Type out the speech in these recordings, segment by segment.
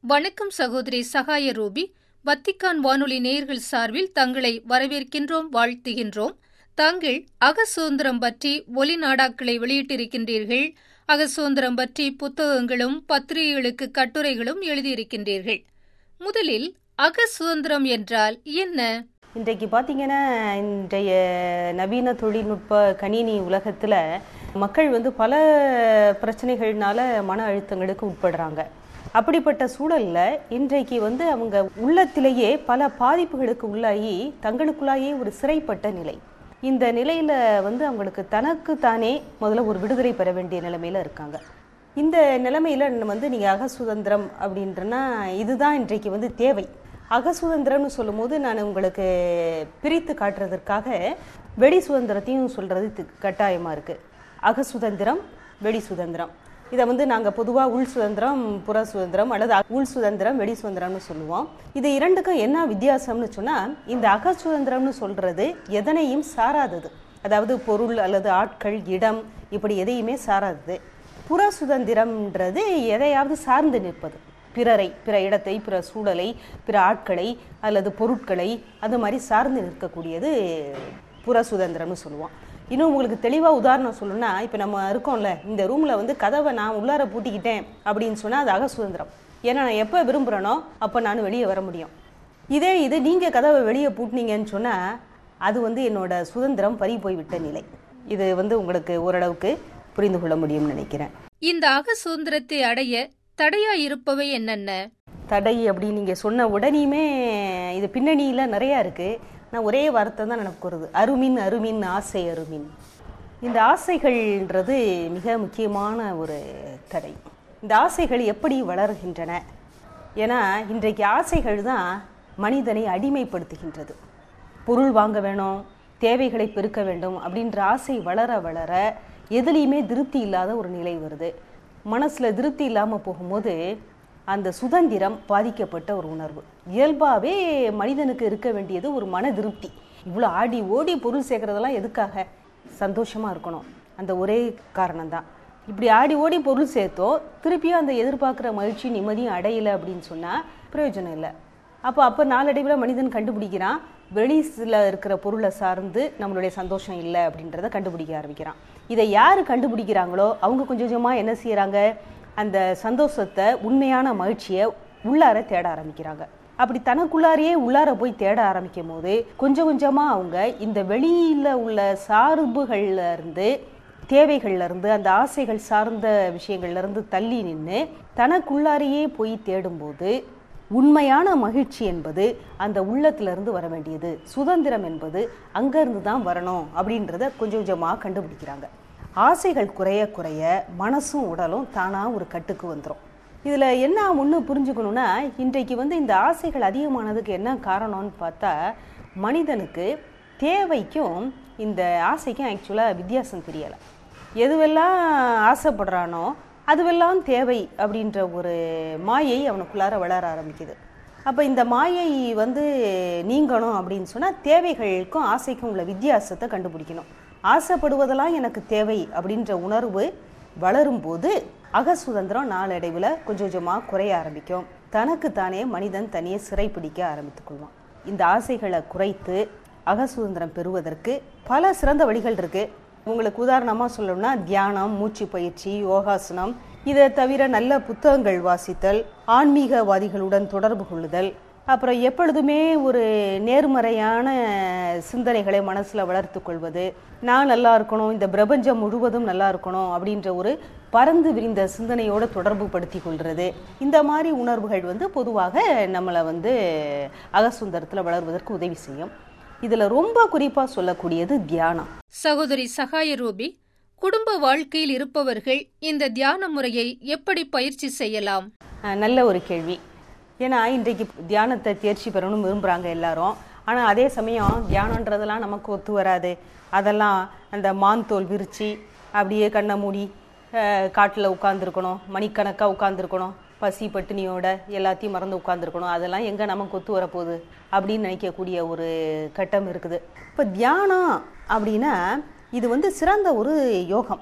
வணக்கம் சகோதரி சகாய Ruby Vatican வானொலி நேயர்கள் சார்பில் தங்களை வரவேற்கின்றோம் வாழ்த்துகின்றோம் தாங்கள் அகசுதந்திரம் பற்றி ஒலி நாடாக்களை வெளியிட்டிருக்கின்றீர்கள் அகசுதந்திரம் பற்றி புத்தகங்களும் பத்திரிகைகளுக்கு கட்டுரைகளும் எழுதியிருக்கின்றீர்கள் முதலில் அகசுதந்திரம் என்றால் என்ன இன்றைக்கு பார்த்தீங்கன்னா இன்றைய நவீன தொழில்நுட்ப கணினி உலகத்தில் மக்கள் வந்து பல பிரச்சனைகள்னால மன அழுத்தங்களுக்கு உட்படுறாங்க அப்படிப்பட்ட சூழலில் இன்றைக்கு வந்து அவங்க உள்ளத்திலேயே பல பாதிப்புகளுக்கு உள்ளாகி தங்களுக்குள்ளாயே ஒரு சிறைப்பட்ட நிலை இந்த நிலையில் வந்து அவங்களுக்கு தனக்கு தானே முதல்ல ஒரு விடுதலை பெற வேண்டிய நிலைமையில் இருக்காங்க இந்த நிலைமையில் வந்து நீங்கள் அக சுதந்திரம் அப்படின்றனா இதுதான் இன்றைக்கு வந்து தேவை அக சுதந்திரம்னு சொல்லும்போது நான் உங்களுக்கு பிரித்து காட்டுறதற்காக வெடி சுதந்திரத்தையும் சொல்கிறது கட்டாயமாக இருக்குது அக சுதந்திரம் வெடி சுதந்திரம் இதை வந்து நாங்கள் பொதுவாக உள் சுதந்திரம் புற சுதந்திரம் அல்லது உள் சுதந்திரம் வெடி சுதந்திரம்னு சொல்லுவோம் இது இரண்டுக்கும் என்ன வித்தியாசம்னு சொன்னால் இந்த அக சுதந்திரம்னு சொல்கிறது எதனையும் சாராதது அதாவது பொருள் அல்லது ஆட்கள் இடம் இப்படி எதையுமே சாராதது புற சுதந்திரம்ன்றது எதையாவது சார்ந்து நிற்பது பிறரை பிற இடத்தை பிற சூழலை பிற ஆட்களை அல்லது பொருட்களை அது மாதிரி சார்ந்து நிற்கக்கூடியது புற சுதந்திரம்னு சொல்லுவோம் இன்னும் உங்களுக்கு தெளிவாக உதாரணம் சொல்லணும்னா இப்போ நம்ம இருக்கோம்ல இந்த ரூமில் வந்து கதவை நான் உள்ளார பூட்டிக்கிட்டேன் அப்படின்னு சொன்னால் அது அக சுதந்திரம் ஏன்னா நான் எப்போ விரும்புகிறேனோ அப்போ நான் வெளியே வர முடியும் இதே இது நீங்கள் கதவை வெளியே பூட்டினீங்கன்னு சொன்னால் அது வந்து என்னோட சுதந்திரம் பறி போய்விட்ட நிலை இது வந்து உங்களுக்கு ஓரளவுக்கு புரிந்து கொள்ள முடியும்னு நினைக்கிறேன் இந்த அக சுதந்திரத்தை அடைய தடையா இருப்பவை என்னென்ன தடை அப்படின்னு நீங்கள் சொன்ன உடனேயுமே இது பின்னணியில் நிறையா இருக்குது நான் ஒரே வார்த்தை தான் எனக்கு வருது அருமின் அருமின் ஆசை அருமின் இந்த ஆசைகள்ன்றது மிக முக்கியமான ஒரு தடை இந்த ஆசைகள் எப்படி வளர்கின்றன ஏன்னா இன்றைக்கு ஆசைகள் தான் மனிதனை அடிமைப்படுத்துகின்றது பொருள் வாங்க வேணும் தேவைகளை பெருக்க வேண்டும் அப்படின்ற ஆசை வளர வளர எதுலேயுமே திருப்தி இல்லாத ஒரு நிலை வருது மனசில் திருப்தி இல்லாமல் போகும்போது அந்த சுதந்திரம் பாதிக்கப்பட்ட ஒரு உணர்வு இயல்பாகவே மனிதனுக்கு இருக்க வேண்டியது ஒரு மன திருப்தி இவ்வளோ ஆடி ஓடி பொருள் சேர்க்குறதெல்லாம் எதுக்காக சந்தோஷமாக இருக்கணும் அந்த ஒரே காரணம்தான் இப்படி ஆடி ஓடி பொருள் சேர்த்தோ திருப்பியும் அந்த எதிர்பார்க்குற மகிழ்ச்சி நிம்மதியும் அடையலை அப்படின்னு சொன்னால் பிரயோஜனம் இல்லை அப்போ அப்போ நாளடைவில் மனிதன் கண்டுபிடிக்கிறான் வெளியில் இருக்கிற பொருளை சார்ந்து நம்மளுடைய சந்தோஷம் இல்லை அப்படின்றத கண்டுபிடிக்க ஆரம்பிக்கிறான் இதை யார் கண்டுபிடிக்கிறாங்களோ அவங்க கொஞ்சம் கொஞ்சமாக என்ன செய்கிறாங்க அந்த சந்தோஷத்தை உண்மையான மகிழ்ச்சியை உள்ளார தேட ஆரம்பிக்கிறாங்க அப்படி தனக்குள்ளாரையே உள்ளார போய் தேட ஆரம்பிக்கும் போது கொஞ்சம் கொஞ்சமாக அவங்க இந்த வெளியில் உள்ள சார்புகள்ல இருந்து தேவைகள்ல இருந்து அந்த ஆசைகள் சார்ந்த விஷயங்கள்ல இருந்து தள்ளி நின்று தனக்குள்ளாரையே போய் தேடும்போது உண்மையான மகிழ்ச்சி என்பது அந்த உள்ளத்திலிருந்து வர வேண்டியது சுதந்திரம் என்பது அங்கேருந்து தான் வரணும் அப்படின்றத கொஞ்சம் கொஞ்சமாக கண்டுபிடிக்கிறாங்க ஆசைகள் குறைய குறைய மனசும் உடலும் தானாக ஒரு கட்டுக்கு வந்துடும் இதில் என்ன ஒன்று புரிஞ்சுக்கணுன்னா இன்றைக்கு வந்து இந்த ஆசைகள் அதிகமானதுக்கு என்ன காரணம்னு பார்த்தா மனிதனுக்கு தேவைக்கும் இந்த ஆசைக்கும் ஆக்சுவலாக வித்தியாசம் தெரியலை எதுவெல்லாம் ஆசைப்படுறானோ அதுவெல்லாம் தேவை அப்படின்ற ஒரு மாயை அவனுக்குள்ளார வளர ஆரம்பிக்குது அப்போ இந்த மாயை வந்து நீங்கணும் அப்படின்னு சொன்னால் தேவைகளுக்கும் ஆசைக்கும் உள்ள வித்தியாசத்தை கண்டுபிடிக்கணும் ஆசைப்படுவதெல்லாம் எனக்கு தேவை அப்படின்ற உணர்வு வளரும்போது அக சுதந்திரம் நாளடைவில் கொஞ்சம் கொஞ்சமாக குறைய ஆரம்பிக்கும் தனக்குத்தானே மனிதன் தனியே சிறைப்பிடிக்க ஆரம்பித்துக் கொள்வான் இந்த ஆசைகளை குறைத்து அக சுதந்திரம் பெறுவதற்கு பல சிறந்த வழிகள் இருக்குது உங்களுக்கு உதாரணமாக சொல்லணும்னா தியானம் மூச்சு பயிற்சி யோகாசனம் இதை தவிர நல்ல புத்தகங்கள் வாசித்தல் ஆன்மீகவாதிகளுடன் தொடர்பு கொள்ளுதல் அப்புறம் எப்பொழுதுமே ஒரு நேர்மறையான சிந்தனைகளை மனசில் வளர்த்து கொள்வது நான் நல்லா இருக்கணும் இந்த பிரபஞ்சம் முழுவதும் நல்லா இருக்கணும் அப்படின்ற ஒரு பறந்து விரிந்த சிந்தனையோடு தொடர்பு படுத்தி கொள்வது இந்த மாதிரி உணர்வுகள் வந்து பொதுவாக நம்மளை வந்து அகசுந்தரத்தில் வளர்வதற்கு உதவி செய்யும் இதில் ரொம்ப குறிப்பாக சொல்லக்கூடியது தியானம் சகோதரி சகாய ரூபி குடும்ப வாழ்க்கையில் இருப்பவர்கள் இந்த தியான முறையை எப்படி பயிற்சி செய்யலாம் நல்ல ஒரு கேள்வி ஏன்னா இன்றைக்கு தியானத்தை தேர்ச்சி பெறணும்னு விரும்புகிறாங்க எல்லாரும் ஆனால் அதே சமயம் தியானன்றதெல்லாம் நமக்கு ஒத்து வராது அதெல்லாம் அந்த மான் தோல் விரித்து அப்படியே கண்ணை மூடி காட்டில் உட்காந்துருக்கணும் மணிக்கணக்காக உட்காந்துருக்கணும் பசி பட்டினியோட எல்லாத்தையும் மறந்து உட்காந்துருக்கணும் அதெல்லாம் எங்கே நமக்கு ஒத்து வரப்போகுது அப்படின்னு நினைக்கக்கூடிய ஒரு கட்டம் இருக்குது இப்போ தியானம் அப்படின்னா இது வந்து சிறந்த ஒரு யோகம்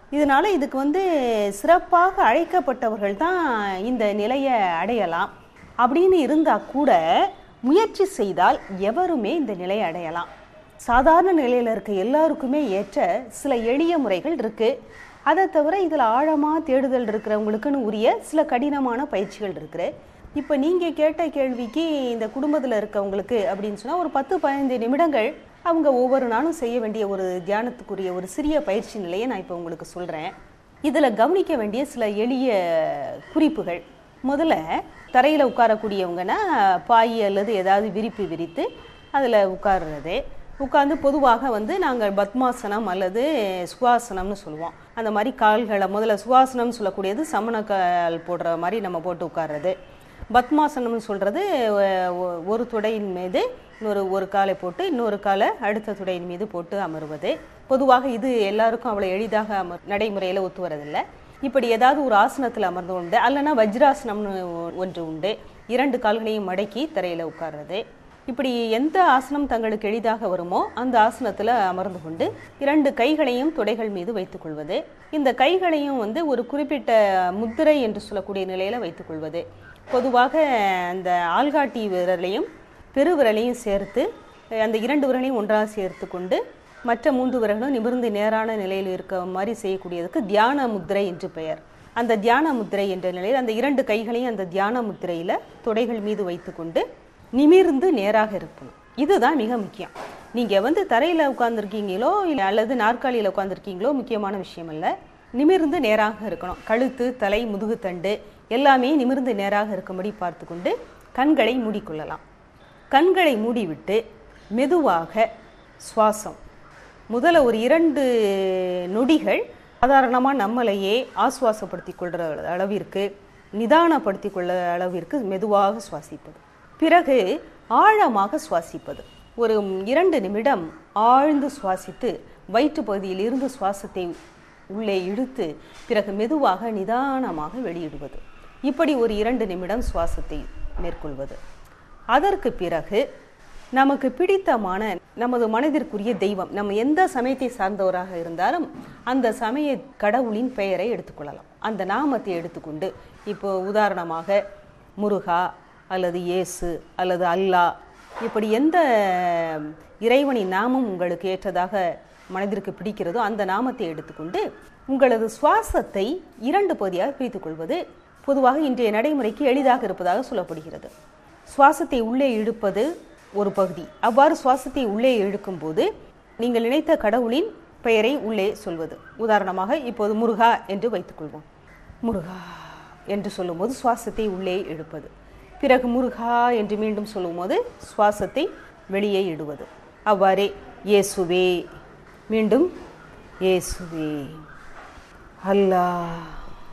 இதனால இதுக்கு வந்து சிறப்பாக அழைக்கப்பட்டவர்கள் தான் இந்த நிலையை அடையலாம் அப்படின்னு இருந்தால் கூட முயற்சி செய்தால் எவருமே இந்த நிலையை அடையலாம் சாதாரண நிலையில் இருக்க எல்லாருக்குமே ஏற்ற சில எளிய முறைகள் இருக்கு அதை தவிர இதில் ஆழமாக தேடுதல் இருக்கிறவங்களுக்குன்னு உரிய சில கடினமான பயிற்சிகள் இருக்குது இப்போ நீங்கள் கேட்ட கேள்விக்கு இந்த குடும்பத்தில் இருக்கவங்களுக்கு அப்படின்னு சொன்னால் ஒரு பத்து பதினைந்து நிமிடங்கள் அவங்க ஒவ்வொரு நாளும் செய்ய வேண்டிய ஒரு தியானத்துக்குரிய ஒரு சிறிய பயிற்சி நிலையை நான் இப்போ உங்களுக்கு சொல்கிறேன் இதில் கவனிக்க வேண்டிய சில எளிய குறிப்புகள் முதல்ல தரையில் உட்காரக்கூடியவங்கன்னா பாய் அல்லது ஏதாவது விரிப்பு விரித்து அதில் உட்கார்றது உட்கார்ந்து பொதுவாக வந்து நாங்கள் பத்மாசனம் அல்லது சுகாசனம்னு சொல்லுவோம் அந்த மாதிரி கால்களை முதல்ல சுகாசனம்னு சொல்லக்கூடியது சமணக்கால் போடுற மாதிரி நம்ம போட்டு உட்கார்றது பத்மாசனம்னு சொல்கிறது ஒரு துடையின் மீது இன்னொரு ஒரு காலை போட்டு இன்னொரு காலை அடுத்த துடையின் மீது போட்டு அமர்வது பொதுவாக இது எல்லாருக்கும் அவ்வளோ எளிதாக அமர் நடைமுறையில் ஒத்து வரதில்லை இப்படி ஏதாவது ஒரு ஆசனத்தில் அமர்ந்து உண்டு அல்லனா வஜ்ராசனம்னு ஒன்று உண்டு இரண்டு கால்களையும் மடக்கி தரையில் உட்கார்றது இப்படி எந்த ஆசனம் தங்களுக்கு எளிதாக வருமோ அந்த ஆசனத்தில் அமர்ந்து கொண்டு இரண்டு கைகளையும் தொடைகள் மீது வைத்துக்கொள்வது இந்த கைகளையும் வந்து ஒரு குறிப்பிட்ட முத்திரை என்று சொல்லக்கூடிய நிலையில் வைத்துக்கொள்வது பொதுவாக அந்த ஆள்காட்டி விரலையும் பெருவிரலையும் சேர்த்து அந்த இரண்டு விரலையும் ஒன்றாக சேர்த்து கொண்டு மற்ற மூன்று விரல்களும் நிமிர்ந்து நேரான நிலையில் இருக்க மாதிரி செய்யக்கூடியதுக்கு தியான முத்திரை என்று பெயர் அந்த தியான முத்திரை என்ற நிலையில் அந்த இரண்டு கைகளையும் அந்த தியான முத்திரையில் தொடைகள் மீது வைத்துக்கொண்டு நிமிர்ந்து நேராக இருக்கணும் இதுதான் மிக முக்கியம் நீங்கள் வந்து தரையில் உட்காந்துருக்கீங்களோ இல்லை அல்லது நாற்காலியில் உட்காந்துருக்கீங்களோ முக்கியமான விஷயம் இல்லை நிமிர்ந்து நேராக இருக்கணும் கழுத்து தலை முதுகுத்தண்டு எல்லாமே நிமிர்ந்து நேராக இருக்கும்படி பார்த்து கொண்டு கண்களை மூடிக்கொள்ளலாம் கண்களை மூடிவிட்டு மெதுவாக சுவாசம் முதல்ல ஒரு இரண்டு நொடிகள் சாதாரணமாக நம்மளையே ஆசுவாசப்படுத்தி கொள்கிற அளவிற்கு நிதானப்படுத்தி கொள்ள அளவிற்கு மெதுவாக சுவாசிப்பது பிறகு ஆழமாக சுவாசிப்பது ஒரு இரண்டு நிமிடம் ஆழ்ந்து சுவாசித்து வயிற்று பகுதியில் இருந்து சுவாசத்தை உள்ளே இழுத்து பிறகு மெதுவாக நிதானமாக வெளியிடுவது இப்படி ஒரு இரண்டு நிமிடம் சுவாசத்தை மேற்கொள்வது அதற்கு பிறகு நமக்கு பிடித்தமான நமது மனதிற்குரிய தெய்வம் நம்ம எந்த சமயத்தை சார்ந்தவராக இருந்தாலும் அந்த சமய கடவுளின் பெயரை எடுத்துக்கொள்ளலாம் அந்த நாமத்தை எடுத்துக்கொண்டு இப்போ உதாரணமாக முருகா அல்லது இயேசு அல்லது அல்லாஹ் இப்படி எந்த இறைவனின் நாமம் உங்களுக்கு ஏற்றதாக மனதிற்கு பிடிக்கிறதோ அந்த நாமத்தை எடுத்துக்கொண்டு உங்களது சுவாசத்தை இரண்டு பகுதியாக பிரித்துக் கொள்வது பொதுவாக இன்றைய நடைமுறைக்கு எளிதாக இருப்பதாக சொல்லப்படுகிறது சுவாசத்தை உள்ளே இழுப்பது ஒரு பகுதி அவ்வாறு சுவாசத்தை உள்ளே இழுக்கும் போது நீங்கள் நினைத்த கடவுளின் பெயரை உள்ளே சொல்வது உதாரணமாக இப்போது முருகா என்று வைத்துக்கொள்வோம் முருகா என்று சொல்லும்போது சுவாசத்தை உள்ளே இழுப்பது பிறகு முருகா என்று மீண்டும் சொல்லும்போது சுவாசத்தை வெளியே இடுவது அவ்வாறே இயேசுவே மீண்டும் இயேசுவே அல்லாஹ்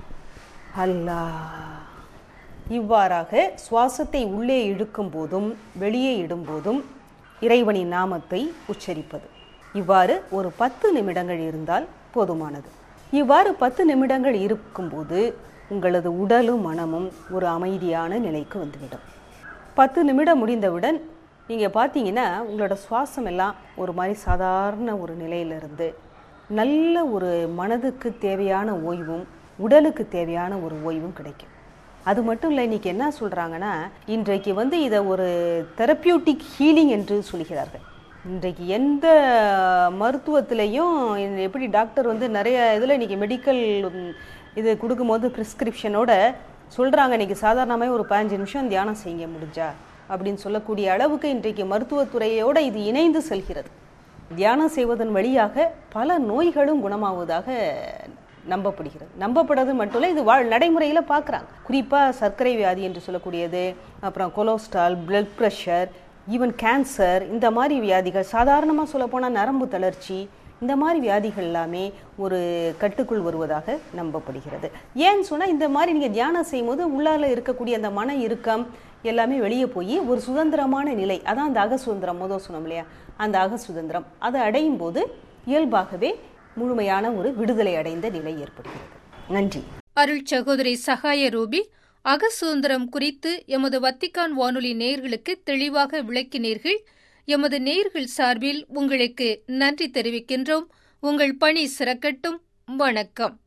அல்லாஹ் இவ்வாறாக சுவாசத்தை உள்ளே இழுக்கும் போதும் வெளியே இடும்போதும் இறைவனின் நாமத்தை உச்சரிப்பது இவ்வாறு ஒரு பத்து நிமிடங்கள் இருந்தால் போதுமானது இவ்வாறு பத்து நிமிடங்கள் இருக்கும்போது உங்களது உடலும் மனமும் ஒரு அமைதியான நிலைக்கு வந்துவிடும் பத்து நிமிடம் முடிந்தவுடன் நீங்கள் பார்த்தீங்கன்னா உங்களோட சுவாசம் எல்லாம் ஒரு மாதிரி சாதாரண ஒரு நிலையிலிருந்து நல்ல ஒரு மனதுக்கு தேவையான ஓய்வும் உடலுக்கு தேவையான ஒரு ஓய்வும் கிடைக்கும் அது மட்டும் இல்லை இன்றைக்கி என்ன சொல்கிறாங்கன்னா இன்றைக்கு வந்து இதை ஒரு தெரப்பியூட்டிக் ஹீலிங் என்று சொல்கிறார்கள் இன்றைக்கு எந்த மருத்துவத்திலையும் எப்படி டாக்டர் வந்து நிறைய இதில் இன்றைக்கி மெடிக்கல் இது கொடுக்கும்போது ப்ரிஸ்கிரிப்ஷனோட சொல்கிறாங்க இன்றைக்கி சாதாரணமாக ஒரு பதினஞ்சு நிமிஷம் தியானம் செய்ய முடிஞ்சா அப்படின்னு சொல்லக்கூடிய அளவுக்கு இன்றைக்கு மருத்துவத்துறையோடு இது இணைந்து செல்கிறது தியானம் செய்வதன் வழியாக பல நோய்களும் குணமாவதாக நம்பப்படுகிறது நம்பப்படுறது மட்டும் இல்லை இது வாழ் நடைமுறையில் பார்க்குறாங்க குறிப்பாக சர்க்கரை வியாதி என்று சொல்லக்கூடியது அப்புறம் cholesterol blood pressure even cancer இந்த மாதிரி வியாதிகள் சாதாரணமாக சொல்லப்போனால் நரம்பு தளர்ச்சி இந்த மாதிரி வியாதிகள் எல்லாமே ஒரு கட்டுக்குள் வருவதாக நம்பப்படுகிறது ஏன்னு சொன்னால் இந்த மாதிரி நீங்கள் தியானம் செய்யும்போது உள்ளால இருக்கக்கூடிய அந்த மன இறுக்கம் எல்லாமே வெளியே போய் ஒரு சுதந்திரமான நிலை அதான் அந்த அக சுதந்திரம் முதல் சொன்னோம் இல்லையா அந்த அக சுதந்திரம் அதை அடையும் போது இயல்பாகவே முழுமையான ஒரு விடுதலை அடைந்த நிலை ஏற்படுகிறது நன்றி அருள் சகோதரி சகாய ரூபி அக சுதந்திரம் குறித்து எமது வத்திக்கான் வானொலி நேயர்களுக்கு தெளிவாக விளக்கினீர்கள் எமது நேயர்கள் சார்பில் உங்களுக்கு நன்றி தெரிவிக்கின்றோம் உங்கள் பணி சிறக்கட்டும் வணக்கம்